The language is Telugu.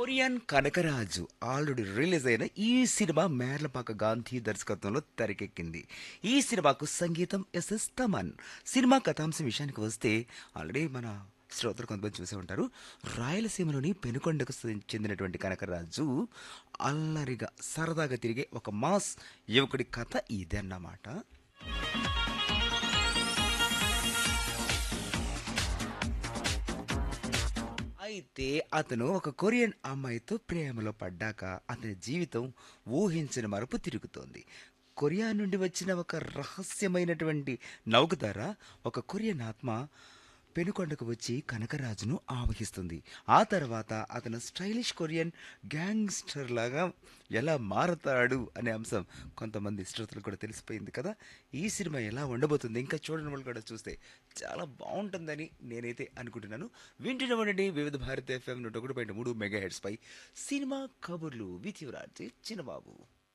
కొరియన్ కనకరాజు ఆల్రెడీ రిలీజ్ అయిన ఈ సినిమా మేర్లపాక గాంధీ దర్శకత్వంలో తెరకెక్కింది ఈ సినిమాకు సంగీతం ఎస్ఎస్ తమన్ సినిమా కథాంశం విషయానికి వస్తే ఆల్రెడీ మన శ్రోతలు కొంతమంది చూసే ఉంటారు రాయలసీమలోని పెనుకొండకు చెందినటువంటి కనకరాజు అల్లరిగా సరదాగా తిరిగే ఒక మాస్ యువకుడి కథ ఇదన్నమాట అయితే అతను ఒక కొరియన్ అమ్మాయితో ప్రేమలో పడ్డాక అతని జీవితం ఊహించిన మరపు తిరుగుతోంది కొరియా నుండి వచ్చిన ఒక రహస్యమైనటువంటి నౌక ద్వారా ఒక కొరియన్ ఆత్మ పెనుకొండకు వచ్చి కనకరాజును ఆవహిస్తుంది ఆ తర్వాత అతను స్టైలిష్ కొరియన్ గ్యాంగ్స్టర్ లాగా ఎలా మారతాడు అనే అంశం కొంతమంది శ్రోతలకు కూడా తెలిసిపోయింది కదా ఈ సినిమా ఎలా ఉండబోతుంది ఇంకా చూడని వాళ్ళు కూడా చూస్తే చాలా బాగుంటుందని నేనైతే అనుకుంటున్నాను వింటున్న ఉండండి వివిధ భారత ఎఫ్ఎం నూట ఒకటి పాయింట్ మూడు మెగా హెడ్స్ పై సినిమా కబుర్లు విత్ యువరాజ్ చిన్నబాబు